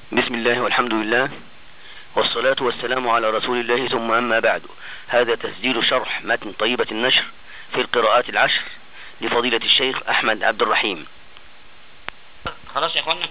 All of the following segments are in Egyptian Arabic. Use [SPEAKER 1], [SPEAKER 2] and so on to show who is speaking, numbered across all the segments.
[SPEAKER 1] بسم الله والحمد لله والصلاة والسلام على رسول الله ثم أما بعد هذا تسجيل شرح متن طيبة النشر في القراءات العشر لفضيلة الشيخ أحمد عبد الرحيم
[SPEAKER 2] خلاص يا اخوانا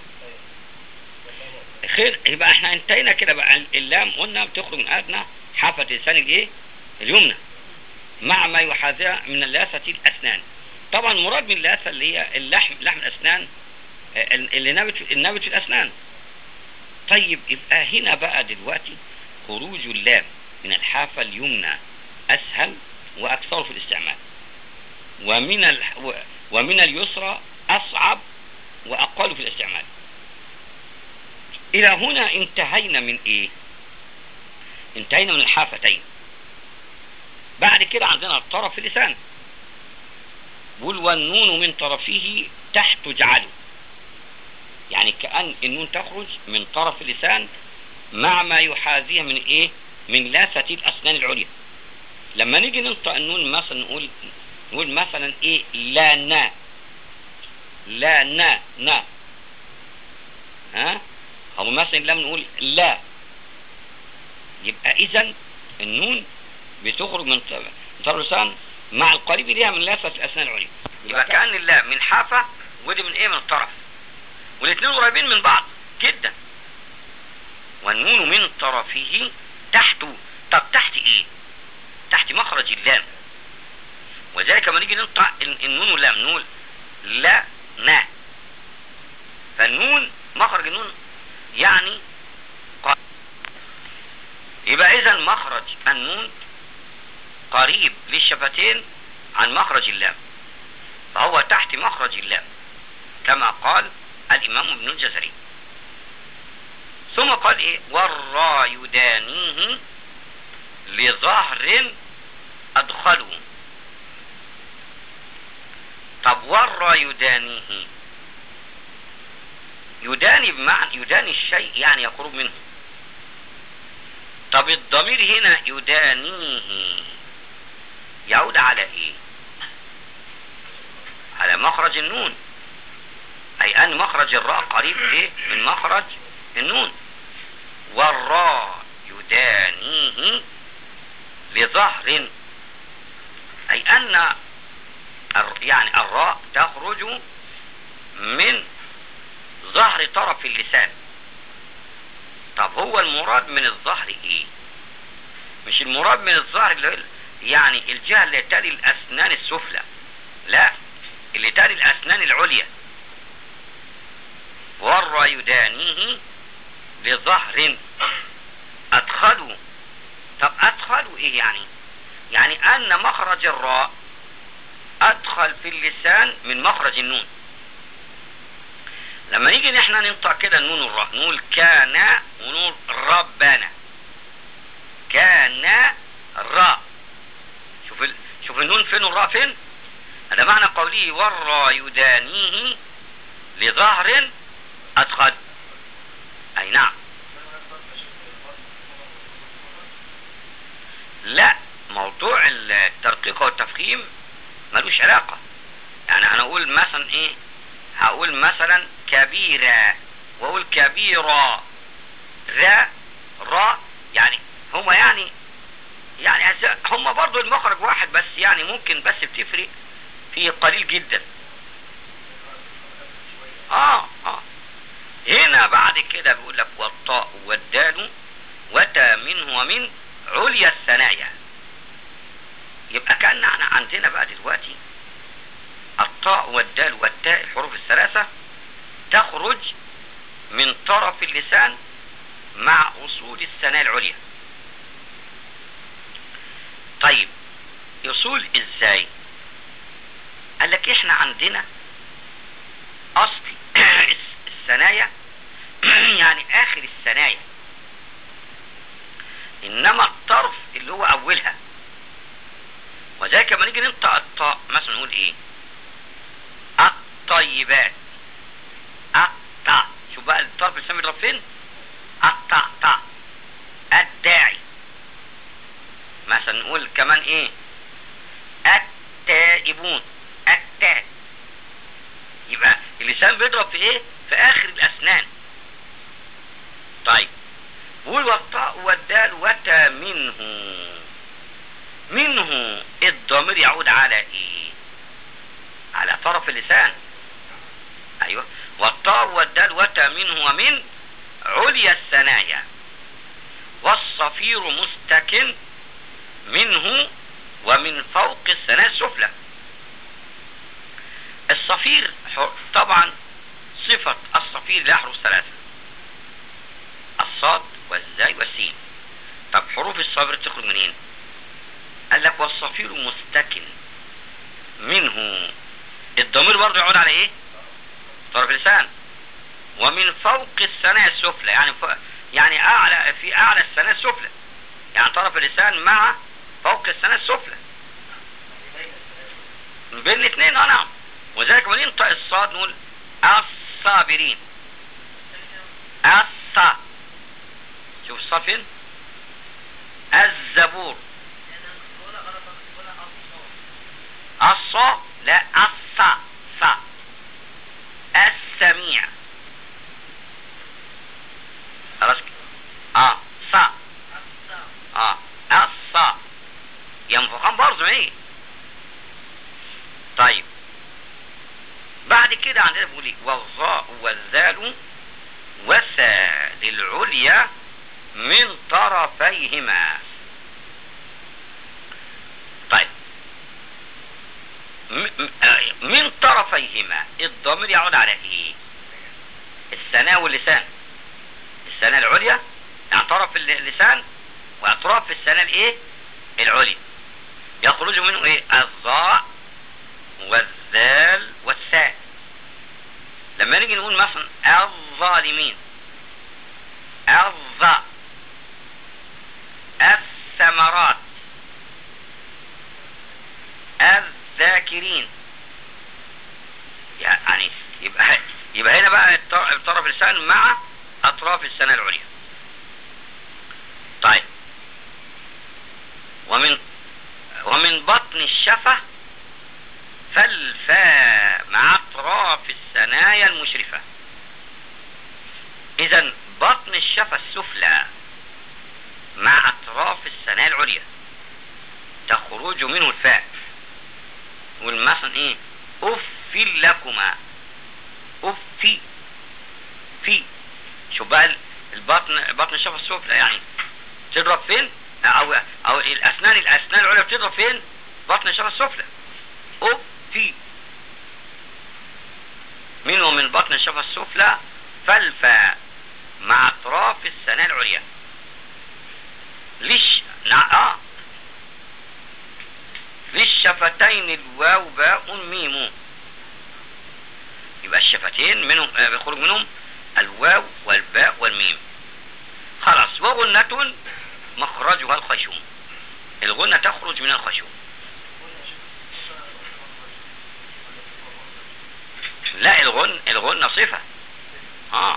[SPEAKER 2] خير يبقى احنا انتهينا كده بقى اللام قلنا بتخرج من ادنى حافة لسان الايه اليمنى مع ما يحاذيها من اللاسة الاسنان طبعا مراد من اللاسة اللي هي اللحم لحم الاسنان آه، اللي نابت النابت في الاسنان طيب يبقى هنا بقى دلوقتي خروج اللام من الحافة اليمنى اسهل واكثر في الاستعمال ومن ال... ومن اليسرى اصعب واقل في الاستعمال الى هنا انتهينا من ايه انتهينا من الحافتين بعد كده عندنا طرف اللسان بقول والنون من طرفه تحت جعله يعني كأن النون تخرج من طرف اللسان مع ما يحاذيها من ايه من لافة الاسنان العليا لما نيجي ننطق النون مثلا نقول نقول مثلا ايه لا نا لا نا نا ها او مثلا لما نقول لا يبقى اذا النون بتخرج من طرف اللسان مع القريب ليها من لافة الاسنان العليا يبقى كأن اللام من حافة ودي من ايه من الطرف والاثنين قريبين من بعض جدا والنون من طرفه تحته طب تحت ايه تحت مخرج اللام وذلك لما نيجي ننطق النون واللام نقول لا نا فالنون مخرج النون يعني قريب. يبقى اذا مخرج النون قريب للشفتين عن مخرج اللام فهو تحت مخرج اللام كما قال الامام ابن الجزري ثم قال ايه والرا يدانيه لظهر ادخله طب والرا يدانيه يداني بمعنى يداني الشيء يعني يقرب منه طب الضمير هنا يدانيه يعود على ايه على مخرج النون اي ان مخرج الراء قريب ايه من مخرج النون والراء يدانيه لظهر اي ان يعني الراء تخرج من ظهر طرف اللسان طب هو المراد من الظهر ايه مش المراد من الظهر اللي يعني الجهة اللي تلي الاسنان السفلى لا اللي تلي الاسنان العليا ور يدانيه لظهر ادخلوا طب ادخلوا ايه يعني يعني ان مخرج الراء ادخل في اللسان من مخرج النون لما نيجي نحن ننطق كده النون والراء نقول كان ونقول ربنا كان را شوف ال... شوف النون فين والراء فين هذا معنى قوله ورا يدانيه لظهر ادخل اي نعم لا موضوع الترقيق والتفخيم ملوش علاقة يعني انا اقول مثلا ايه هقول مثلا كبيرة واقول كبيرة را را يعني هما يعني يعني هما برضو المخرج واحد بس يعني ممكن بس بتفرق فيه قليل جدا اه اه هنا بعد كده بيقول لك والطاء والدال وتا منه ومن عليا الثنايا يبقى كان عندنا بقى دلوقتي الطاء والدال والتاء الحروف الثلاثة تخرج من طرف اللسان مع أصول الثناء العليا طيب يصول ازاي قال لك احنا عندنا اصل الثنايا يعني اخر الثنايا انما الطرف اللي هو اولها وذلك لما نيجي ننطق الطاء مثلا نقول ايه الطيبات الطاء شوف بقى الطرف اللسان بيضرب فين الطاء طاء الداعي مثلا نقول كمان ايه التائبون التاء يبقى اللسان بيضرب في ايه في اخر الاسنان طيب بيقول والطاء والدال وتا منه منه الضمير يعود على ايه على طرف اللسان ايوه والطاء والدال وتا منه ومن عليا الثنايا والصفير مستكن منه ومن فوق الثنايا السفلى الصفير طبعا صفة الصفير لا حروف ثلاثة الصاد والزاي والسين طب حروف الصبر تخرج منين قال لك والصفير مستكن منه الضمير برضه يعود على ايه طرف اللسان ومن فوق الثنايا السفلى يعني فوق يعني اعلى في اعلى الثنايا السفلى يعني طرف اللسان مع فوق الثنايا السفلى بين الاثنين اه نعم وذلك من ينطق الصاد نقول الصابرين الصا شوف الصاد فين الزبور الصا لا الصا صا السميع خلاص اه صا اه الصا ينفخان برضه ايه طيب بعد كده عندنا بيقول ايه والظاء والذال وسا للعليا من طرفيهما طيب من طرفيهما الضمير يعود على ايه الثناء واللسان الثناء العليا يعني طرف اللسان واطراف الثناء الايه العليا يخرج منه ايه الظاء والذال والساء لما نيجي نقول مثلا الظالمين الظا الثمرات الذاكرين يعني يبقى يبقى هنا بقى طرف اللسان مع اطراف السنة العليا طيب ومن ومن بطن الشفة فالفاء مع اطراف الثنايا المشرفة اذا بطن الشفة السفلى مع اطراف الثنايا العليا تخرج منه الفاء والمثل ايه اف لكما اف في شوف بقى البطن بطن الشفة السفلى يعني تضرب فين او او الاسنان الاسنان العليا بتضرب فين بطن الشفة السفلى اف في منه من بطن الشفة السفلى فالفاء مع اطراف الثنايا العليا ليش اه للشفتين الواو باء ميم يبقى الشفتين منهم آه بيخرج منهم الواو والباء والميم خلاص وغنة مخرجها الخشوم الغنة تخرج من الخشوم لا الغن الغنة صفة اه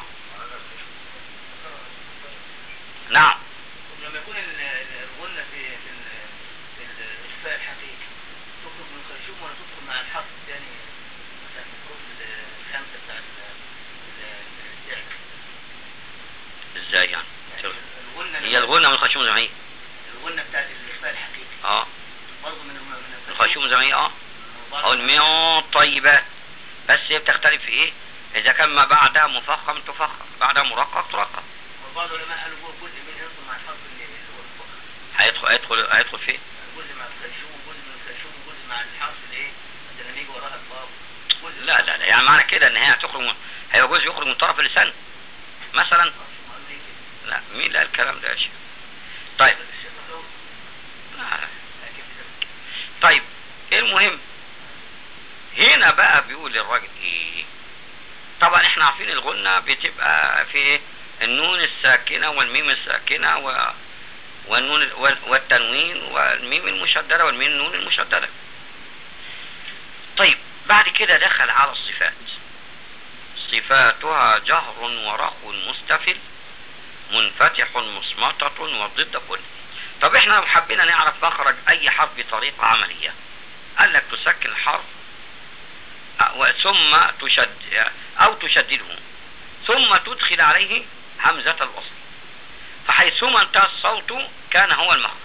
[SPEAKER 2] نعم
[SPEAKER 3] لما يكون الغنة في في في الإخفاء الحقيقي تخرج من الخيشوم ولا تدخل مع الحرف الثاني مثلا في الحروف الخمسة بتاع الفعل
[SPEAKER 2] ازاي يعني
[SPEAKER 3] الغنة
[SPEAKER 2] هي الغنة من الخشوم زي ما هي
[SPEAKER 3] الغنة بتاعت الإخفاء الحقيقي
[SPEAKER 2] اه
[SPEAKER 3] برضه من من
[SPEAKER 2] الخشوم زي ما هي اه او المياه طيبات بس هي بتختلف في ايه اذا كان ما بعدها مفخم تفخم بعدها مرقق ترقق
[SPEAKER 3] وبعض العلماء قالوا هو جزء من يدخل مع الحرف اللي هو الفخم
[SPEAKER 2] هيدخل هيدخل هيدخل فين
[SPEAKER 3] جزء مع الخيشوم وجزء من الخيشوم وجزء مع الحرف اللي ايه مثلا يجي وراها الضاد جزء
[SPEAKER 2] لا لا لا يعني معنى كده ان هي هتخرج من هيبقى جزء يخرج من طرف اللسان مثلا لا مين اللي قال الكلام ده يا شيخ طيب لا. طيب المهم هنا بقى بيقول الراجل ايه طبعا احنا عارفين الغنة بتبقى في ايه النون الساكنة والميم الساكنة و... والنون وال... والتنوين والميم المشددة والميم النون المشددة طيب بعد كده دخل على الصفات صفاتها جهر ورخو مستفل منفتح مصمتة وضد كل طب احنا لو حبينا نعرف مخرج اي حرف بطريقة عملية قال لك تسكن الحرف ثم تشد او تشدده ثم تدخل عليه همزة الوصل فحيثما انتهى الصوت كان هو المخرج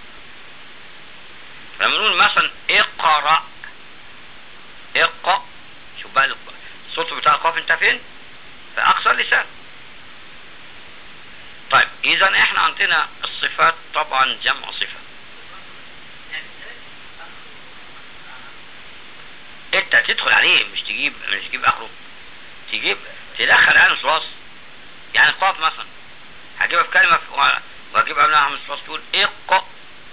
[SPEAKER 2] فلما نقول مثلا اقرأ اقرأ شوف بقى الصوت بتاع القاف انت فين في اقصى اللسان طيب اذا احنا عندنا الصفات طبعا جمع صفة انت تدخل عليه مش تجيب مش تجيب اخره تجيب تدخل انس وصل يعني القاف مثلا هجيبها في كلمة في- واجيب قبلها همس وصل تقول اق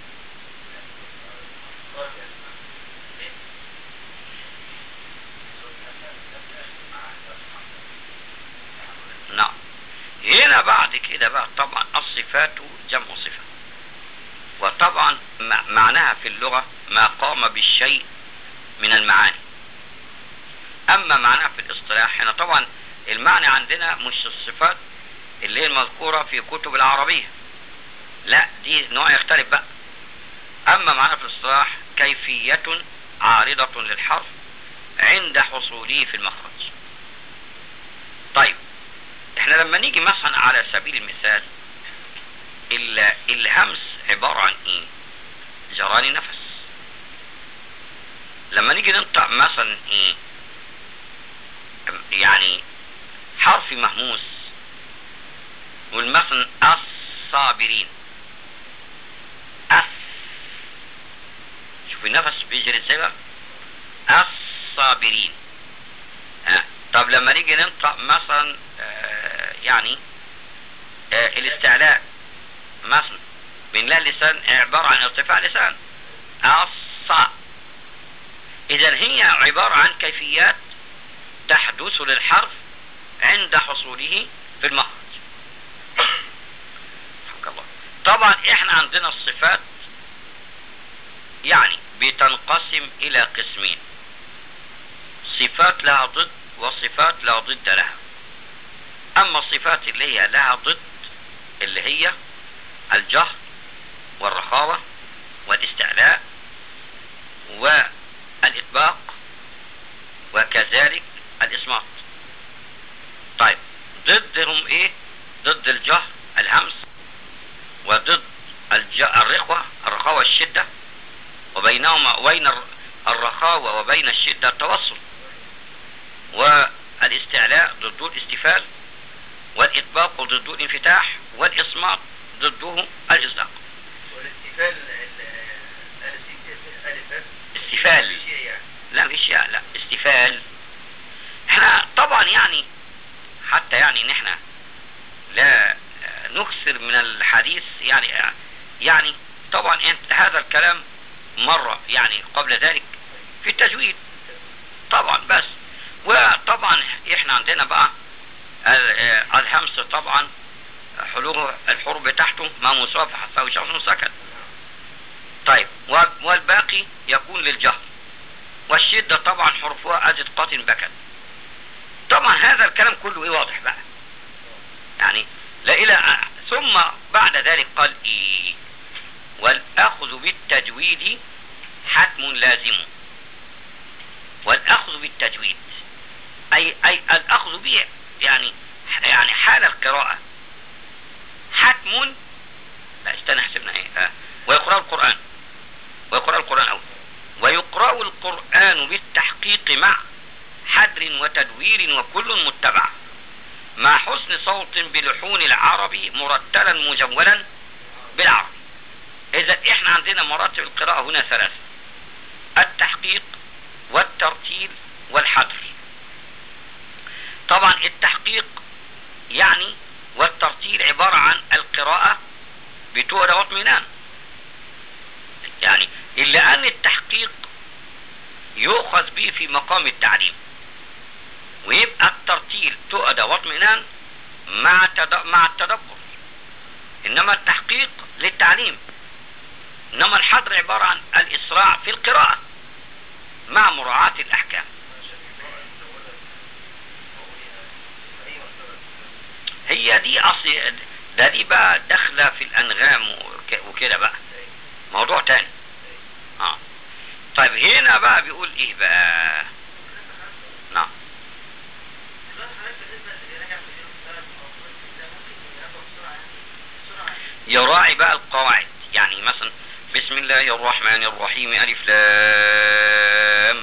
[SPEAKER 2] نعم هنا بعد كده بقى طبعا الصفات جمع صفة وطبعا م- معناها في اللغة ما قام بالشيء من المعاني أما معناها في الاصطلاح هنا طبعا المعنى عندنا مش الصفات اللي هي المذكورة في كتب العربية لا دي نوع يختلف بقى أما معناها في الاصطلاح كيفية عارضة للحرف عند حصوله في المخرج طيب احنا لما نيجي مثلا على سبيل المثال ال- الهمس عبارة عن ايه جراني نفس لما نيجي ننطق مثلا ايه يعني حرف مهموس نقول مثلا الصابرين أس شوف النفس بيجري ازاي بقى الصابرين آه. طب لما نيجي ننطق مثلا آه يعني آه الاستعلاء مثلا بنلاقي اللسان عبارة عن ارتفاع لسان الصاء اذا هي عبارة عن كيفيات تحدث للحرف عند حصوله في المخرج رحمك الله طبعا احنا عندنا الصفات يعني بتنقسم الى قسمين صفات لها ضد وصفات لا ضد لها اما الصفات اللي هي لها ضد اللي هي الجهر والرخاوة والاستعلاء والإطباق وكذلك الإصمات طيب ضدهم ايه ضد الجهر الهمس وضد الج... الرخوة الرخاوة الشدة وبينهما وبين الر- الرخاوة وبين الشدة التوسط والاستعلاء ضده الاستفال والإطباق ضده الانفتاح والإصمات ضده الإصداق
[SPEAKER 3] والاستفال ال- ال- الألف ألف بس
[SPEAKER 2] استفال
[SPEAKER 3] شيء يعني
[SPEAKER 2] لا مفيش يا لا استفال احنا طبعا يعني حتى يعني ان احنا لا نكثر من الحديث يعني يعني طبعا انت هذا الكلام مرة يعني قبل ذلك في التجويد طبعا بس وطبعا احنا عندنا بقى ال- الهمس طبعا حلوه الحروف بتاعته ما مصافحة تساوي شخص سكن طيب وال- والباقي يكون للجهر والشدة طبعا حروفها أزد قات بكت طبعا هذا الكلام كله ايه واضح بقى يعني لا إلى ثم بعد ذلك قال إيه والأخذ بالتجويد حتم لازم والأخذ بالتجويد أي أي الأخذ به يعني يعني حال القراءة حتم لا استنى حسبنا ايه آه. ويقرأ القرآن ويقرأ القرآن أول ويقرأ القرآن بالتحقيق مع حدر وتدوير وكل متبع مع حسن صوت بلحون العرب مرتلا مجولا بالعربي إذا إحنا عندنا مراتب القراءة هنا ثلاثة التحقيق والترتيل والحدر طبعا التحقيق يعني والترتيل عبارة عن القراءة بتؤدى واطمئنان يعني إلا أن التحقيق يؤخذ به في مقام التعليم ويبقى الترتيل تؤدى واطمئنان مع تد... مع التدبر إنما التحقيق للتعليم إنما الحضر عبارة عن الإسراع في القراءة مع مراعاة الأحكام هي دي أصل ده دي بقى داخلة في الأنغام وك- وكده بقى موضوع تاني اه طيب هنا بقى بيقول ايه بقى نعم يراعي بقى القواعد يعني مثلا بسم الله الرحمن الرحيم ألف لام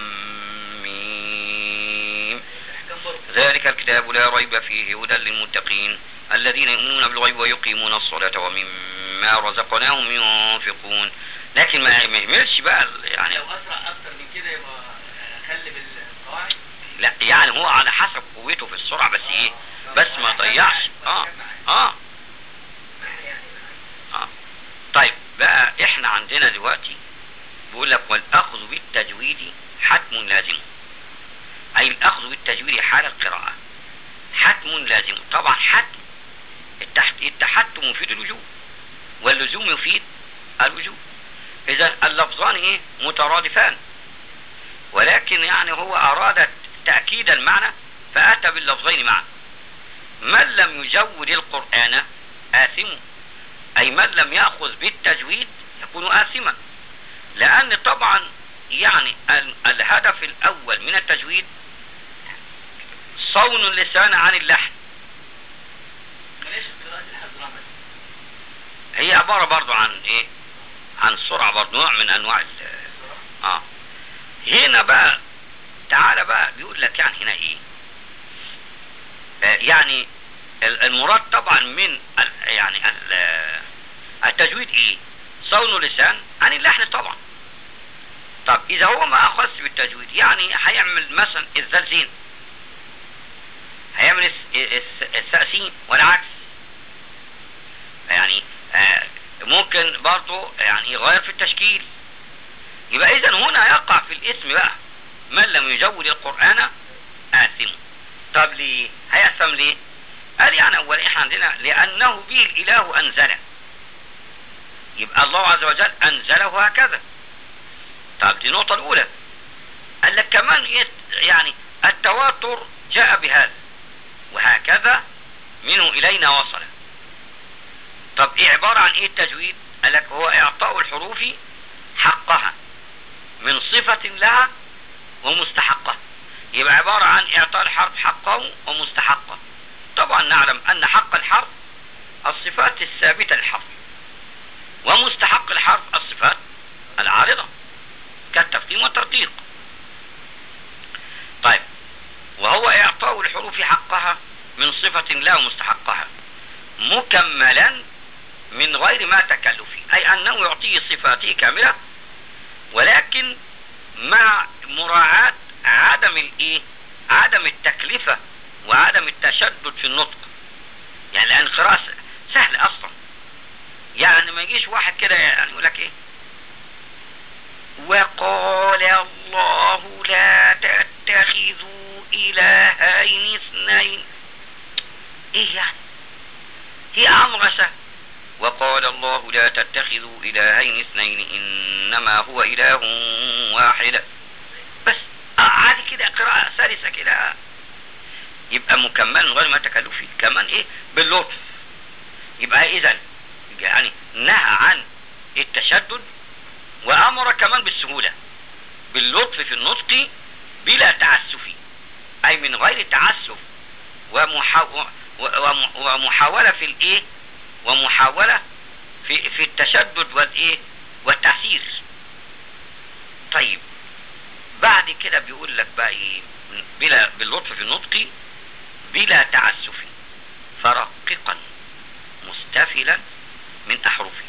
[SPEAKER 2] ميم
[SPEAKER 3] احكام برضه
[SPEAKER 2] ذلك الكتاب لا ريب فيه هدى للمتقين الذين يؤمنون بالغيب ويقيمون الصلاة ومما رزقناهم ينفقون لكن ما ما يهملش بقى ال- يعني
[SPEAKER 3] لو اسرع اكتر من كده يبقى اخلي بالقواعد
[SPEAKER 2] لا يعني هو على حسب قوته في السرعة بس ايه بس ما ضيعش اه اه اه طيب بقى احنا عندنا دلوقتي بيقول لك والاخذ بالتجويد حتم لازم اي الاخذ بالتجويد حال القراءة حتم لازم طبعا حتم التحت التحتم يفيد الوجوب واللزوم يفيد الوجوب اذا اللفظان ايه مترادفان ولكن يعني هو اراد تأكيد المعنى فاتى باللفظين معا من لم يجود القرآن آثم أي من لم يأخذ بالتجويد يكون آثما لأن طبعا يعني ال- الهدف الأول من التجويد صون اللسان عن اللحن
[SPEAKER 3] معلش قراءة الحضرمة
[SPEAKER 2] هي عبارة برضو عن إيه عن السرعة برضو نوع من أنواع ال- آه هنا بقى تعالى بقى بيقول لك يعني هنا إيه آه يعني ال- المراد طبعا من ال- يعني ال- التجويد ايه صون اللسان عن اللحن طبعا طب اذا هو ما اخذش بالتجويد يعني هيعمل مثلا الزلزين هيعمل الس- الس- السأسين والعكس يعني آه، ممكن برضه يعني يغير في التشكيل يبقى اذا هنا يقع في الاسم بقى من لم يجود القرآن آثم طب ليه هيأثم ليه قال يعني اول احنا عندنا لانه به الاله انزله يبقى الله عز وجل انزله هكذا طب دي النقطة الاولى قال لك كمان إيه يعني التواتر جاء بهذا وهكذا منه الينا وصل طب ايه عبارة عن ايه التجويد قال لك هو اعطاء الحروف حقها من صفة لها ومستحقة يبقى عبارة عن اعطاء الحرف حقه ومستحقه طبعا نعلم ان حق الحرف الصفات الثابتة للحرف ومستحق الحرف الصفات العارضة كالتقديم والترقيق طيب وهو اعطاء الحروف حقها من صفة لا مستحقها مكملا من غير ما تكلف اي انه يعطيه صفاته كاملة ولكن مع مراعاة عدم الايه عدم التكلفة وعدم التشدد في النطق يعني لان القراءة سهل اصلا يعني ما يجيش واحد كده يعني يقول لك ايه وقال الله لا تتخذوا الهين اثنين ايه يعني هي امر سهل وقال الله لا تتخذوا الهين اثنين انما هو اله واحد بس آه، عادي كده قراءة سلسة كده يبقى مكمل من غير ما تكلف فيه كمان ايه باللطف يبقى اذا يعني نهى عن التشدد وامر كمان بالسهولة باللطف في النطق بلا تعسف اي من غير تعسف ومحا... وم- ومحاولة في الايه ومحاولة في في التشدد والايه والتعسير طيب بعد كده بيقول لك بقى ايه بلا باللطف في النطق بلا تعسف فرققا مستفلا من احرفه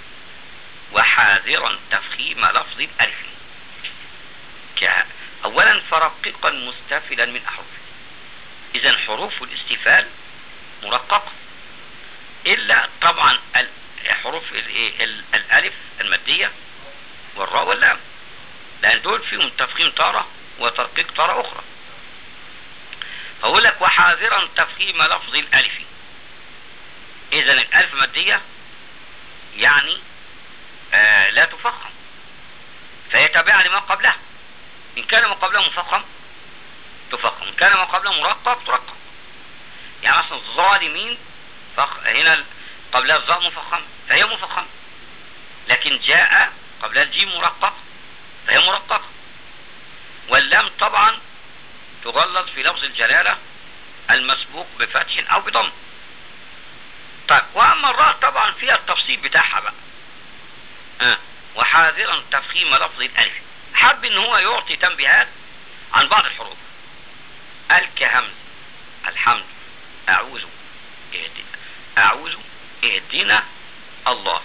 [SPEAKER 2] وحاذرا تفخيم لفظ الالف ك- اولا فرققا مستفلا من احرفه اذا حروف الاستفال مرققه الا طبعا ال- حروف الايه ال- الالف الماديه والراء واللام لان دول فيهم تفخيم تاره وترقيق تاره اخرى فأقول لك وحاذرا تفخيم لفظ الألف إذا الألف مادية يعني آه لا تفخم فهي تابعة لما قبلها إن كان ما قبلها مفخم تفخم إن كان ما قبلها مرقق ترقق يعني مثلا الظالمين فخ... هنا ال- قبلها الظاء مفخم فهي مفخم لكن جاء قبلها الجيم مرقق فهي مرققة واللام طبعا تغلظ في لفظ الجلالة المسبوق بفتح أو بضم طيب وأما الراء طبعا فيها التفصيل بتاعها بقى آه. وحاذرا تفخيم لفظ الالف حب ان هو يعطي تنبيهات عن بعض الحروف قال كهمز الحمد اعوذ اهدنا اعوذ اهدنا الله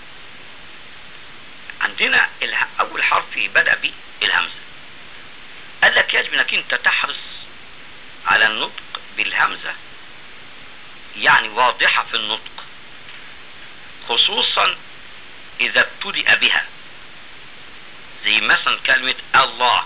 [SPEAKER 2] عندنا اله- اول حرف بدأ به الهمزة قال لك يجب انك انت تحرص على النطق بالهمزة يعني واضحة في النطق خصوصا اذا ابتدأ بها زي مثلا كلمة الله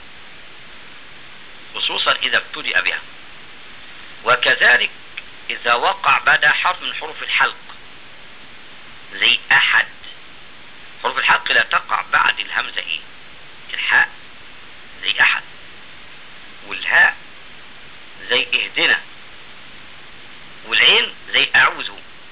[SPEAKER 2] خصوصا اذا ابتدأ بها وكذلك اذا وقع بعد حرف من حروف الحلق زي احد حروف الحلق لا تقع بعد الهمزة ايه الحاء زي احد والهاء زي اهدنا والعين زي اعوذ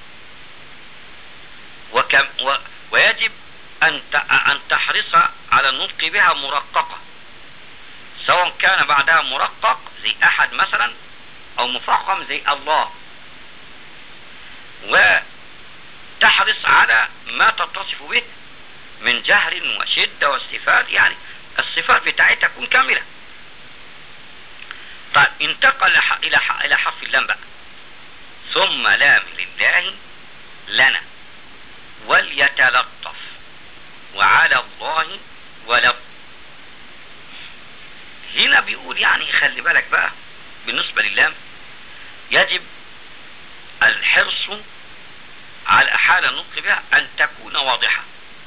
[SPEAKER 2] وكم و ويجب ان ت- ان تحرص على النطق بها مرققة سواء كان بعدها مرقق زي احد مثلا او مفخم زي الله وتحرص على ما تتصف به من جهر وشدة واستفاد يعني الصفات بتاعتها تكون كاملة طيب انتقل ح- الى ح- الى حرف اللام بقى ثم لام لله لنا وليتلطف وعلى الله ولط هنا بيقول يعني خلي بالك بقى بالنسبة للام يجب الحرص على حال النطق بها أن تكون واضحة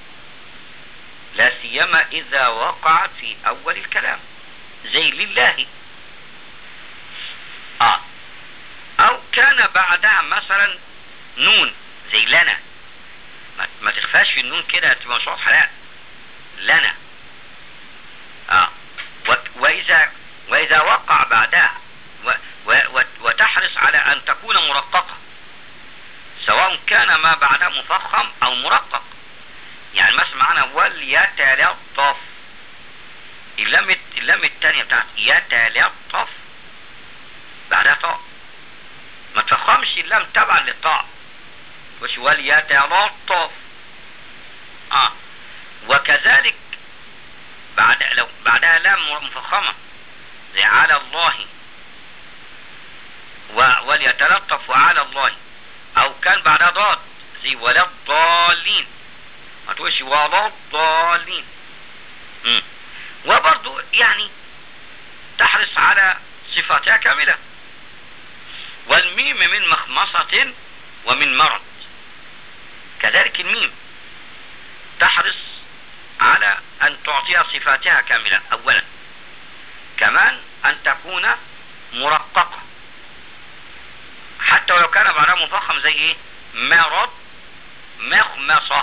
[SPEAKER 2] لا سيما إذا وقعت في أول الكلام زي لله آه أو كان بعدها مثلا نون زي لنا ما, ما تخفاش في النون كده تبقى مش واضحة لا لنا آه و- وإذا وإذا وقع بعدها و و و وتحرص على أن تكون مرققة سواء كان ما بعدها مفخم أو مرقق يعني مثلا معانا وليتلطف اللام اللام الثانية بتاعت يتلطف بعدها طاء ما تفخمش اللام تبعا للطاء مش وليتلطف اه وكذلك بعد لو بعدها لام مفخمة زي على الله و وليتلطف وعلى الله او كان بعدها ضاد زي ولا الضالين ما تقولش ولا الضالين مم. وبرضو يعني تحرص على صفاتها كاملة والميم من مخمصة ومن مرض كذلك الميم تحرص على أن تعطيها صفاتها كاملة أولا كمان أن تكون مرققة حتى ولو كان بعدها مفخم زي ايه مرض مخمصة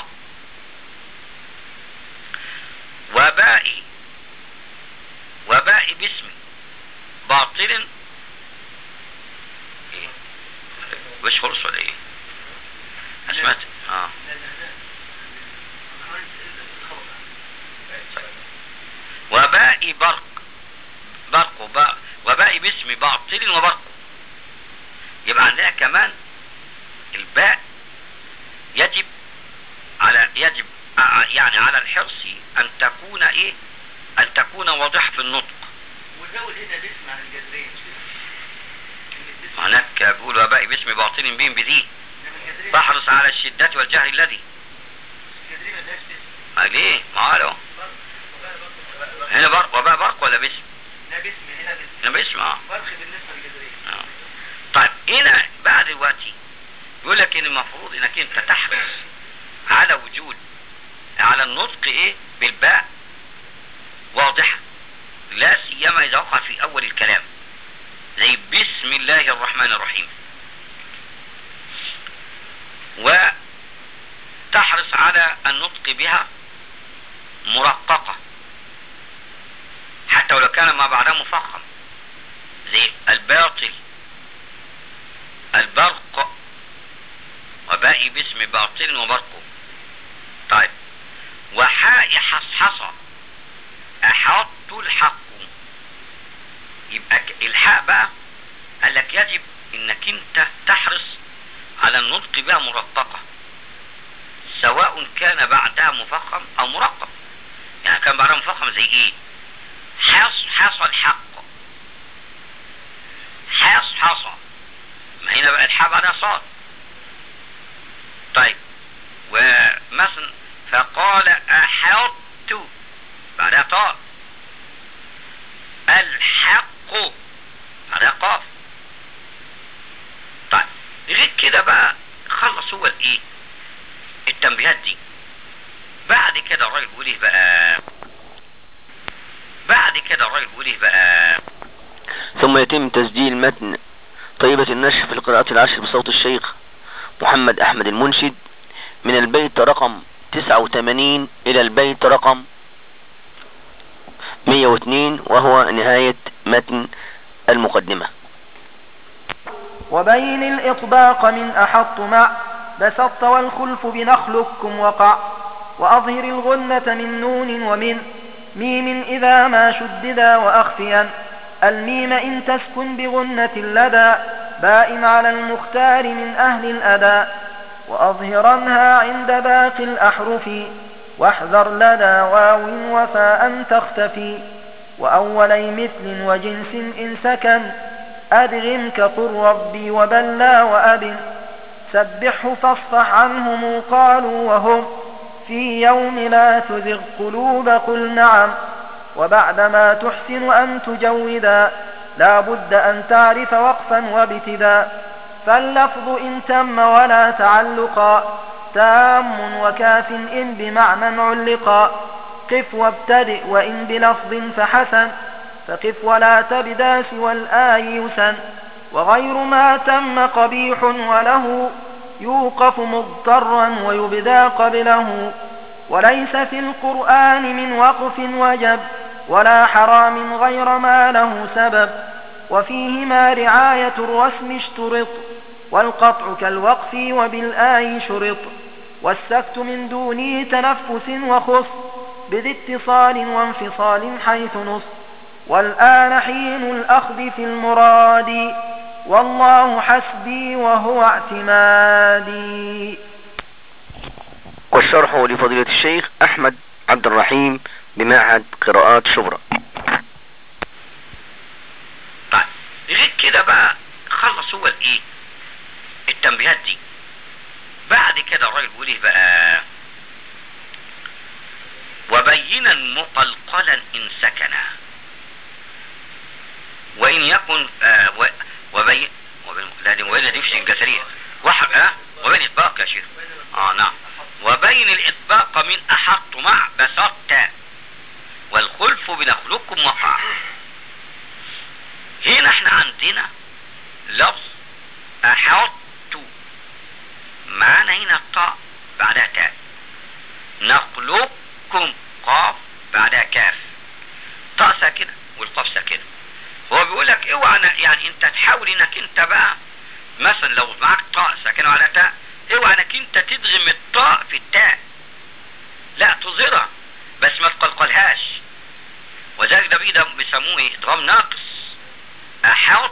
[SPEAKER 2] وباء وباء باسم باطل ايه مش خلص ولا ايه اسمعت اه وباء برق برق وباء وباء باسم باطل وبرق يبقى عندنا كمان الباء يجب على يجب ع- يعني على الحرص ان تكون ايه ان تكون واضحة في النطق
[SPEAKER 3] وزود هنا الاسم عن الجذرين مش كده؟
[SPEAKER 2] هناك بيقول وباء باسم باطل بهم بذي
[SPEAKER 3] إنما الجذرين
[SPEAKER 2] فاحرص على الشدة والجهل الذي
[SPEAKER 3] الجذرين ما لهاش اسم
[SPEAKER 2] ما ليه ما قالوا
[SPEAKER 3] برق وباء برق
[SPEAKER 2] هنا برق وباء برق ولا باسم
[SPEAKER 3] لا باسم هنا باسم
[SPEAKER 2] هنا باسم اه
[SPEAKER 3] فرق بالنسبة للجذرين
[SPEAKER 2] آه. طيب هنا بعد دلوقتي يقول لك ان المفروض انك انت تحرص على وجود على النطق ايه بالباء واضحة لا سيما اذا وقع في اول الكلام زي بسم الله الرحمن الرحيم وتحرص على النطق بها مرققة حتى ولو كان ما بعدها مفخم زي الباطل البرق وباقي باسم باطل وبرق طيب وحاء حصحصة أحط الحق يبقى ك- الحاء بقى قال لك يجب انك انت تحرص على النطق بها مرققة سواء كان بعدها مفخم او مرقم يعني كان بعدها مفخم زي ايه حص حصل حق حص حصى ما هنا بقى الحاء بعدها صاد طيب ومثلا فقال احط بعدها طاء الحق بعدها قاف طيب غير كده بقى خلص هو الايه التنبيهات دي بعد كده الراجل بيقول ايه بقى بعد كده الراجل بيقول ايه بقى
[SPEAKER 1] ثم يتم تسجيل متن طيبة النشر في القراءات العشر بصوت الشيخ محمد أحمد المنشد من البيت رقم 89 إلى البيت رقم 102 وهو نهاية متن المقدمة
[SPEAKER 4] وبين الإطباق من أحط مع بسطت والخلف بنخلكم وقع وأظهر الغنة من نون ومن ميم إذا ما شددا وأخفيا الميم إن تسكن بغنة لدى باء على المختار من أهل الأداء وأظهرنها عند باقي الأحرف واحذر لدى واو وفاء تختفي وأولي مثل وجنس إن سكن أدغم كقل ربي وبلى وأب سبحه فاصفح عنهم قالوا وهم في يوم لا تزغ قلوب قل نعم وبعدما تحسن أن تجودا لا بد أن تعرف وقفا وابتدا فاللفظ إن تم ولا تعلقا تام وكاف إن بمعنى علقا قف وابتدئ وإن بلفظ فحسن فقف ولا تبدا سوى الآي يسن وغير ما تم قبيح وله يوقف مضطرا ويبدى قبله وليس في القرآن من وقف وجب ولا حرام غير ما له سبب وفيهما رعاية الرسم اشترط والقطع كالوقف وبالآي شرط والسكت من دونه تنفس وخص بذي اتصال وانفصال حيث نص والآن حين الأخذ في المراد والله حسبي وهو اعتمادي
[SPEAKER 1] والشرح لفضيلة الشيخ أحمد عبد الرحيم بمعهد قراءات شبرا
[SPEAKER 2] طيب غير كده بقى خلص هو الايه التنبيهات دي بعد كده الراجل بيقول ايه بقى وبينا مقلقلا ان سكنا وان يكن آه و- وبين وبين لا دي وبين دي مش الجسريه واحد اه وبين اطباق يا شيخ اه نعم وبين الاطباق من احط مع بسطت والخلف بنخلقكم وقع هنا احنا عندنا لفظ احط معانا هنا الطاء بعدها تاء نخلقكم قاف بعدها كاف طاء ساكنه والقاف ساكنه هو بيقول لك اوعى أنا- يعني انت تحاول انك انت بقى مثلا لو معاك طاء ساكنه وعلى تاء اوعى انك انت تدغم الطاء في التاء لا تظهرها بس ما تقلقلهاش وذلك ده بيه بيسموه ايه ادغام ناقص احط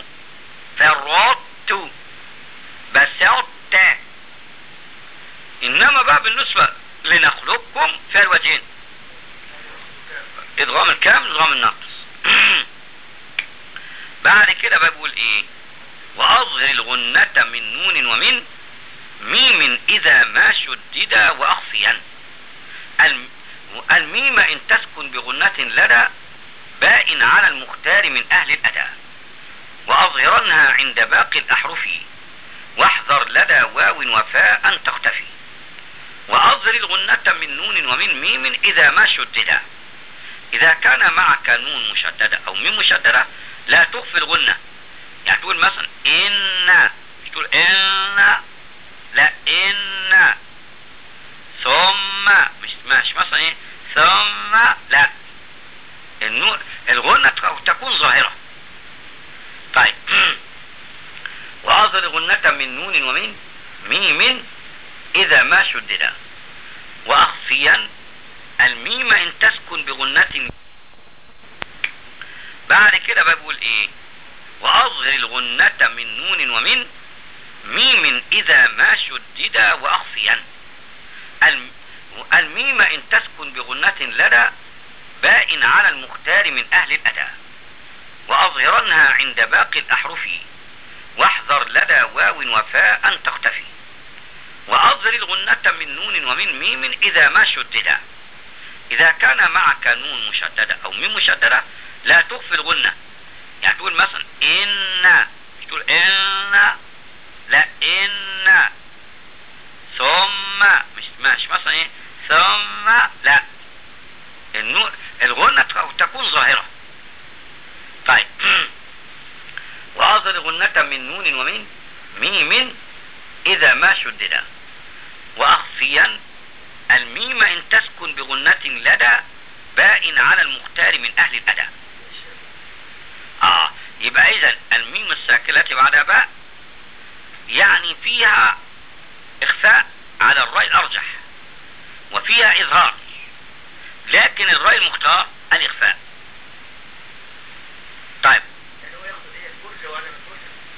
[SPEAKER 2] فرطت بسطت انما بقى بالنسبة لنخلقكم فيها الوجهين ادغام الكامل ادغام الناقص بعد كده بقى بيقول ايه واظهر الغنة من نون ومن ميم اذا ما شدد واخفيا الم- الميم ان تسكن بغنة لدى باء على المختار من اهل الاداء واظهرنها عند باقي الاحرف واحذر لدى واو وفاء ان تختفي واظهر الغنة من نون ومن ميم اذا ما شدد اذا كان معك نون مشددة او ميم مشددة لا تخفي الغنة يعني تقول مثلا ان مش تقول ان لا ان ثم مش مش مثلا ايه ثم لا النون الغنة تكون ظاهرة طيب وأظهر غنة من نون ومن ميم إذا ما شدد وأخفيا الميم إن تسكن بغنة بعد كده بقى بقول إيه وأظهر الغنة من نون ومن ميم إذا ما شدد وأخفيا الم- الميم إن تسكن بغنة لدى باء على المختار من أهل الأداء وأظهرنها عند باقي الأحرف واحذر لدى واو وفاء أن تختفي وأظهر الغنة من نون ومن ميم إذا ما شددا إذا كان معك نون مشددة أو ميم مشددة لا تخفي الغنة يعني تقول مثلا إن مش تقول إن لا إن ثم مش مش مثلا إيه ثم لا النون الغنة تكون ظاهرة طيب وأظهر غنة من نون ومن ميم إذا ما شددا وأخفيا الميم إن تسكن بغنة لدى باء على المختار من أهل الأداء آه يبقى إذا الميم الساكنة بعدها باء يعني فيها إخفاء على الرأي الأرجح وفيها إظهار لكن الرأي المختار الإخفاء طيب
[SPEAKER 3] يعني هو ياخد ايه الفرجة وانا من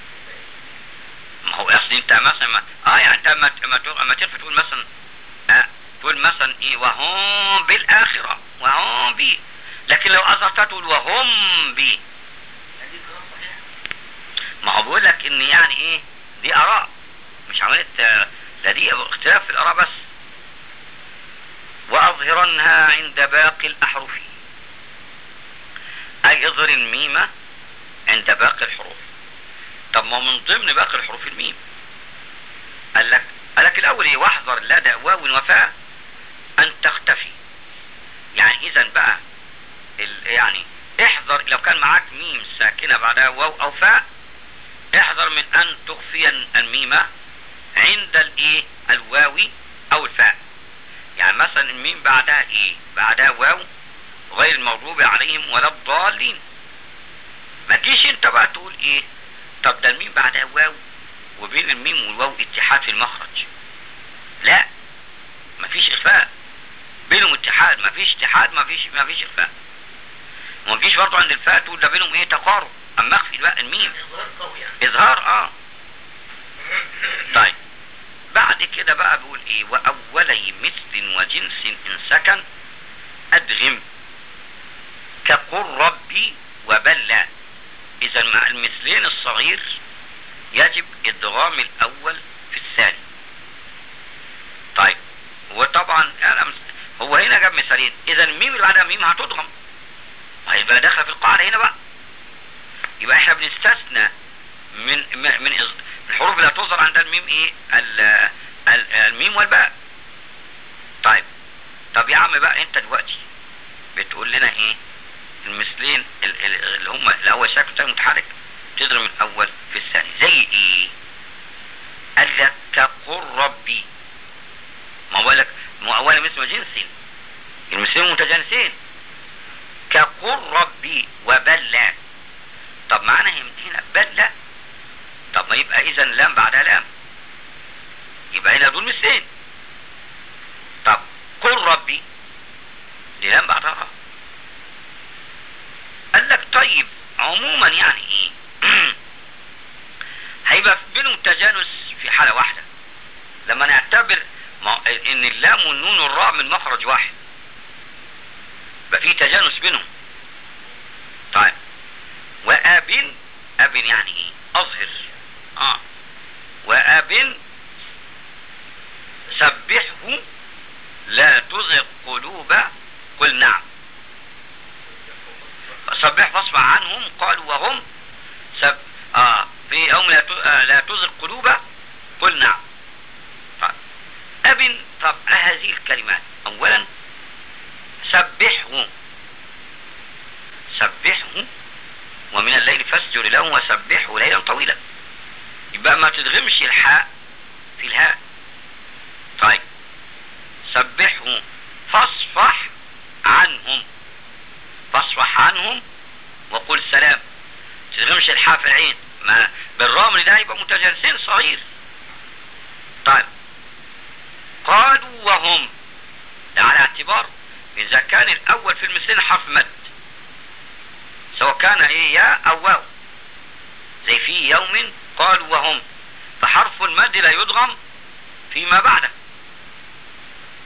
[SPEAKER 2] ما هو اصل انت مثلا ما اه يعني انت اما اما تقول- اما ترفع تقول مثلا آه تقول مثلا ايه وهم بالاخره وهم بي لكن لو اظهرت تقول وهم بي
[SPEAKER 3] هذه كلام صحيح
[SPEAKER 2] ما هو بيقول لك ان يعني ايه دي اراء مش عمليه آه، لا دي اختلاف في الاراء بس واظهرنها عند باقي الاحرف اي اظهر الميم عند باقي الحروف طب ما هو من ضمن باقي الحروف الميم قال لك قال لك الاول ايه واحذر لدى واو وفاء ان تختفي يعني اذا بقى ال- يعني احذر لو كان معاك ميم ساكنه بعدها واو او فاء احذر من ان تخفي الميم عند الايه الواو او الفاء يعني مثلا الميم بعدها ايه بعدها واو غير المغضوب عليهم ولا الضالين ما تجيش انت بقى تقول ايه طب ده الميم بعدها واو وبين الميم والواو اتحاد في المخرج لا مفيش اخفاء بينهم اتحاد مفيش اتحاد مفيش مفيش اخفاء وما تجيش برضه عند الفاء تقول ده بينهم ايه تقارب اما اخفي بقى الميم
[SPEAKER 3] اظهار قوي يعني
[SPEAKER 2] اظهار اه طيب بعد كده بقى بيقول ايه واولي مثل وجنس ان سكن ادغم كقل ربي وبلى اذا مع المثلين الصغير يجب ادغام الاول في الثاني طيب وطبعا أنا مس- هو هنا جاب مثالين اذا الميم اللي بعدها ميم هتضغم هيبقى داخله في القاعده هنا بقى يبقى احنا بنستثنى من من من إز- الحروف اللي هتظهر عند الميم ايه ال- ال- الميم والباء طيب طب يا عم بقى انت دلوقتي بتقول لنا ايه المثلين ال- ال- اللي هم الاول ساكن والثاني متحرك تضرب من الاول في الثاني زي ايه قال لك كقل ربي ما هو لك ما هو اولا مثل جنس المثلين متجانسين كقل ربي وبلى طب معنى هنا بلى طب ما يبقى اذا لام بعدها لام يبقى هنا دول مثلين طب قل ربي دي لام بعدها را قال لك طيب عموما يعني ايه هيبقى بينهم تجانس في حالة واحدة لما نعتبر ما ان اللام والنون والراء من مخرج واحد يبقى في تجانس بينهم طيب واب اب يعني ايه اظهر اه واب سبحه لا تزغ قلوب قل نعم سبح فاصفح عنهم قالوا وهم سب آه في يوم لا ت- آه لا تزغ قلوب قل نعم طيب أب طب هذه الكلمات أولا سبحه سبحه ومن الليل فاسجر له وسبحه ليلا طويلا يبقى ما تدغمش الحاء في الهاء طيب سبحه فاصفح عنهم فاصفح عنهم وقل سلام تدغمش الحاء في العين ما بالرغم ده يبقى متجانسين صغير طيب قالوا وهم ده على اعتبار اذا كان الاول في المثلين حرف مد سواء كان ايه يا او واو زي في يوم قالوا وهم فحرف المد لا يدغم فيما بعده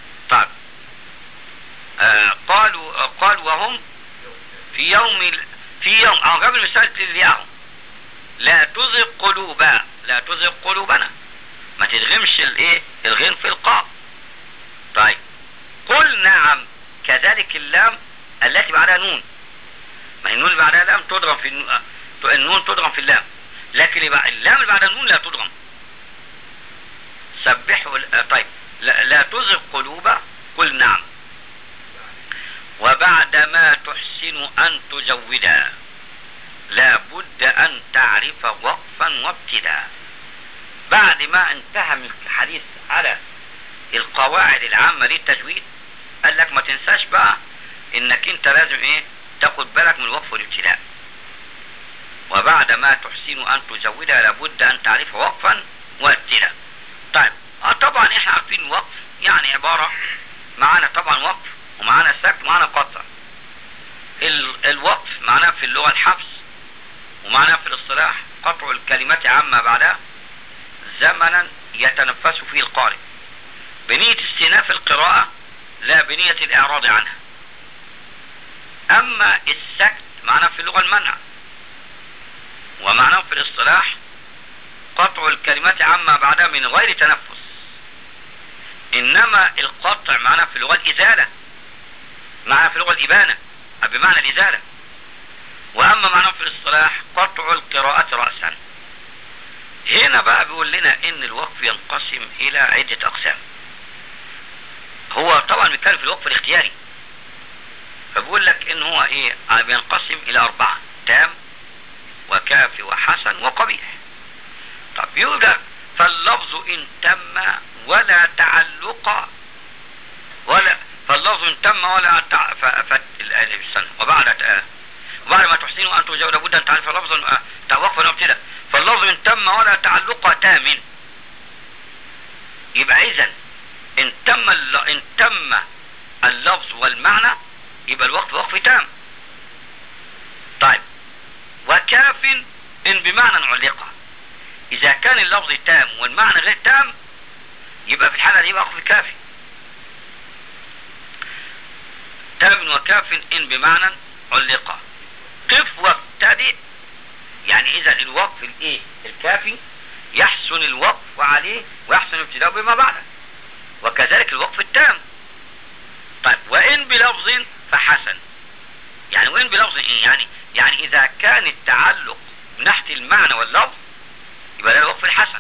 [SPEAKER 2] آه قالوا آه قال وهم في يوم ال- في يوم او قبل مثال تلياهم لا تزغ قلوبا لا تزغ قلوبنا ما تدغمش الايه الغين في القاف طيب قل نعم كذلك اللام التي بعدها نون ما هي النون اللي بعدها لام تضغم في النون, آه، النون تضغم في اللام لكن اللي بعد- اللام اللي بعدها النون لا تضغم سبحوا ال- آه، طيب لا, لا تزغ قلوبا قل نعم وبعد ما تحسن أن تزودا لا بد أن تعرف وقفا وابتداء بعد ما انتهى من الحديث على القواعد العامة للتجويد قال لك ما تنساش بقى انك انت لازم ايه تاخد بالك من الوقف والابتداء وبعد ما تحسن ان تزودها لابد ان تعرف وقفا وابتداء طيب اه طبعا احنا عارفين الوقف يعني عبارة معانا طبعا وقف ومعانا سكت ومعانا قطع ال- الوقف معناه في اللغة الحبس ومعناه في الاصطلاح قطع الكلمات عما بعدها زمنا يتنفس فيه القارئ بنية استئناف القراءة لا بنية الإعراض عنها أما السكت معناه في اللغة المنع ومعناه في الاصطلاح قطع الكلمات عما بعدها من غير تنفس إنما القطع معناه في اللغة الإزالة معناه في اللغة الإبانة بمعنى الإزالة وأما معناه في الاصطلاح قطع القراءة رأسا هنا بقى بيقول لنا ان الوقف ينقسم الى عدة اقسام هو طبعا بيتكلم في الوقف الاختياري فبيقول لك ان هو ايه آه بينقسم الى اربعة تام وكافي وحسن وقبيح طب يقول لك فاللفظ ان تم ولا تعلق ولا فاللفظ ان تم ولا تع... ف... ف... الالف السنة وبعد آه وبعد ما تحسنوا أن تجاوز لابد أن تعرف لفظا آه، وقفا وابتداء فاللفظ إن تم ولا تعلق تام يبقى إذا إن تم الل- إن تم اللفظ والمعنى يبقى الوقف وقف تام طيب وكاف إن بمعنى علقه إذا كان اللفظ تام والمعنى غير تام يبقى في الحالة دي وقف كافي تام وكاف إن بمعنى علقه قف وابتدئ يعني اذا الوقف الايه الكافي يحسن الوقف عليه ويحسن ابتداء بما بعده وكذلك الوقف التام طيب وان بلفظ فحسن يعني وان بلفظ ايه يعني يعني اذا كان التعلق من ناحيه المعنى واللفظ يبقى ده الوقف الحسن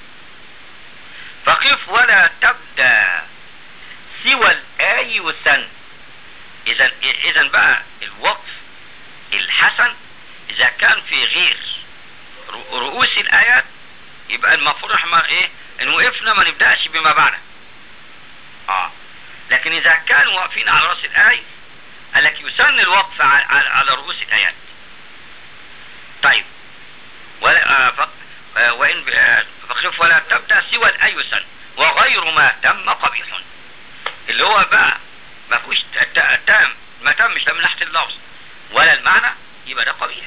[SPEAKER 2] فقف ولا تبدا سوى الاي والسن اذا اذا بقى الوقف الحسن اذا كان في غير رؤ- رؤوس الايات يبقى المفروض احنا ايه ان وقفنا ما نبداش بما بعده اه لكن اذا كانوا واقفين على راس الايه قال لك يسن الوقف على, على, على رؤوس الايات طيب ولا آه ف... آه وان ب- آه فخف ولا تبدا سوى الاي يسن وغير ما تم قبيح اللي هو بقى ما فيهوش ت- ت- تام ما تمش لا من ناحيه اللفظ ولا المعنى يبقى ده قبيح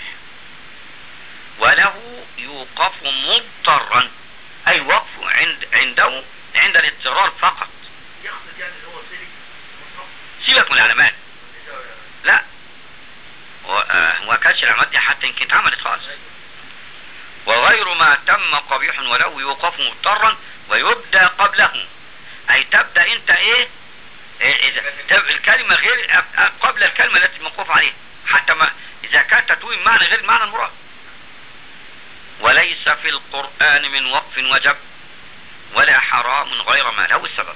[SPEAKER 2] وله يوقف مضطرا اي وقف عند عنده عند الاضطرار فقط
[SPEAKER 3] يقصد يعني اللي هو سلك مصحف
[SPEAKER 2] سيبك من العلامات
[SPEAKER 3] إذا-
[SPEAKER 2] لا هو آه، ما كانش العلامات دي حتى يمكن اتعملت خالص وغير ما تم قبيح ولو يوقف مضطرا ويبدا قبله اي تبدا انت ايه إيه اذا تب الكلمه غير أب- أب- قبل الكلمه التي موقوف عليها حتى ما اذا كان تتوين معنى غير المعنى المراد وليس في القران من وقف وجب ولا حرام غير ما له السبب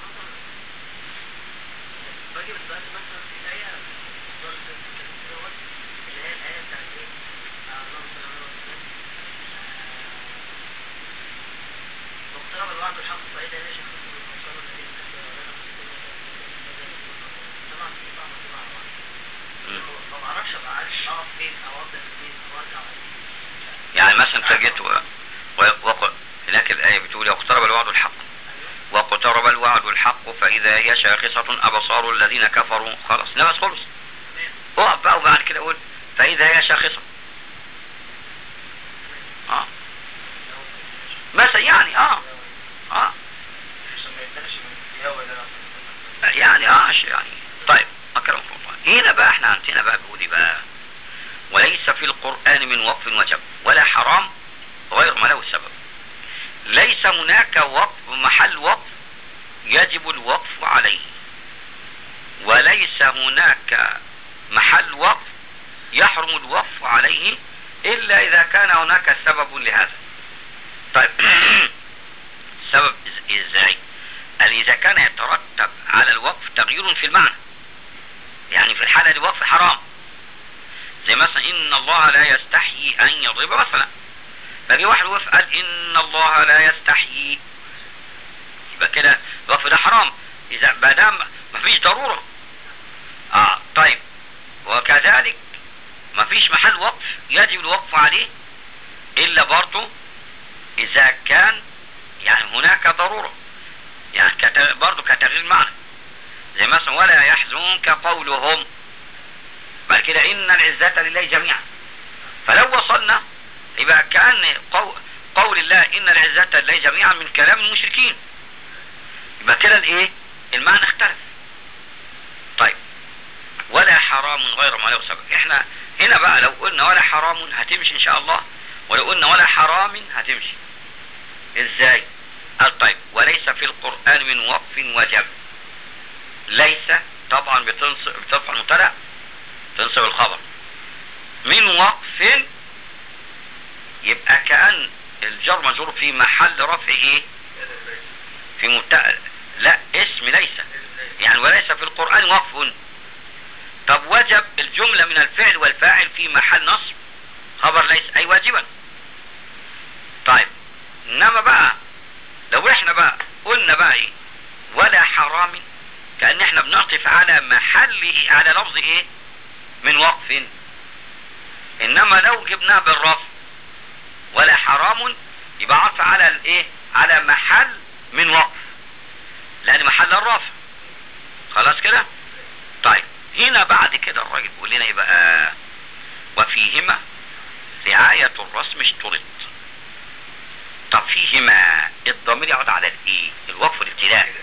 [SPEAKER 3] باجي بسأل مثلا في الآية سورة الكهف اللي هي الآية بتاعت إيه؟ آه، اللهم صل على محمد. آه، واقترب الوعد الحق فإذا هي شخص من الأبصار الذين كفروا ولا نقصدون طبعا في بعض الجماعة بعض. ما بعرفش أبقى عارف أقف فين أو أبدأ فين أو أرجع فين.
[SPEAKER 2] يعني مثلا انت جيت و... و... وق... هناك الآية بتقول واقترب الوعد الحق واقترب الوعد الحق فإذا هي شاخصة أبصار الذين كفروا خلاص نفس خلص اقف بقى وبعد كده قول فإذا هي شاخصة اه مثلا يعني اه اه
[SPEAKER 3] عشان ما يبدأش من التهاوى اللي أنا
[SPEAKER 2] يعني اه ش- يعني طيب حرام غير ما له سبب ليس هناك وقف محل وقف يجب الوقف عليه وليس هناك محل وقف يحرم الوقف عليه إلا إذا كان هناك سبب لهذا طيب سبب إز- إزاي قال إذا كان يترتب على الوقف تغيير في المعنى يعني في الحالة دي وقف حرام زي مثلا إن الله لا يستحيي أن يضرب مثلا فجي واحد وقف قال إن الله لا يستحيي يبقى كده الوقف ده حرام إذا ما دام مفيش ضرورة اه طيب وكذلك مفيش محل وقف يجب الوقف عليه إلا برضه إذا كان يعني هناك ضرورة يعني كت- برضه كتغيير المعنى زي مثلا ولا يحزنك قولهم بعد كده إن العزة لله جميعا فلو وصلنا يبقى كأن قو- قول الله إن العزة لله جميعا من كلام المشركين يبقى كده الإيه المعنى اختلف طيب ولا حرام غير ما له سبب احنا هنا بقى لو قلنا ولا حرام هتمشي ان شاء الله ولو قلنا ولا حرام هتمشي ازاي قال طيب وليس في القرآن من وقف وجب ليس طبعا بتنصب بترفع المبتدا تنصب الخبر من وقف يبقى كأن الجر مجرور في محل رفع ايه في مبتدا لا اسم ليس يعني وليس في القرآن وقف طب وجب الجملة من الفعل والفاعل في محل نصب خبر ليس أي واجبا طيب إنما بقى لو احنا بقى قلنا بقى ايه ولا حرام كأن احنا بنعطف على محل إيه على لفظ ايه من وقف انما لو جبناه بالرفع ولا حرام يبقى عطف على الايه على محل من وقف لان محل الرفع خلاص كده طيب هنا بعد كده الراجل بيقول لنا يبقى وفيهما رعاية الرسم اشترط طب فيهما الضمير يعود على الايه الوقف الابتدائي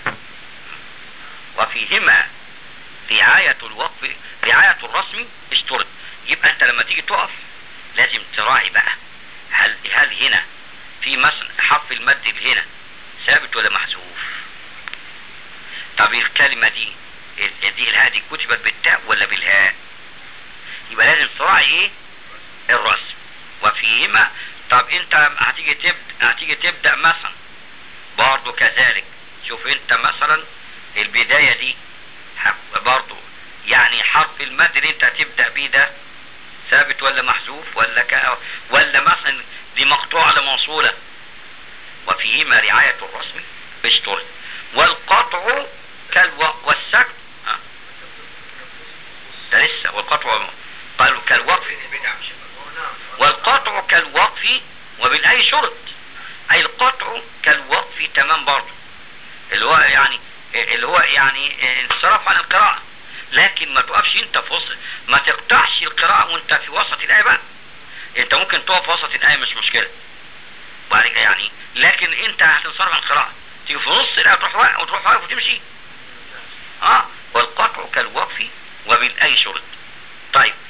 [SPEAKER 2] وفيهما رعاية الوقف رعاية الرسم اشترط يبقى انت لما تيجي تقف لازم تراعي بقى هل هل هنا في مثلا حرف المد اللي هنا ثابت ولا محذوف طب الكلمة دي ال- دي الهاء دي كتبت بالتاء ولا بالهاء يبقى لازم تراعي ايه الرسم وفيهما طب انت هتيجي تبدا هتيجي تبدا مثلا برضه كذلك شوف انت مثلا البدايه دي ح- برضه يعني حرف المد اللي انت هتبدا بيه ده ثابت ولا محذوف ولا ك... ولا مثلا دي مقطوعه لموصوله وفيهما رعايه الرسم اشترط والقطع كالو... والسكت ها. ده لسه والقطع قالوا كالوقف والقطع كالوقف وبالأي شرط أي القطع كالوقف تمام برضه اللي هو يعني اللي هو يعني انصراف عن القراءة لكن ما توقفش انت في وسط ما تقطعش القراءة وانت في وسط الآية بقى انت ممكن تقف في وسط الآية مش مشكلة وبعد كده يعني لكن انت هتنصرف عن القراءة تيجي في نص الآية تروح واقف وتروح واقف وتمشي اه والقطع كالوقف وبالأي شرط طيب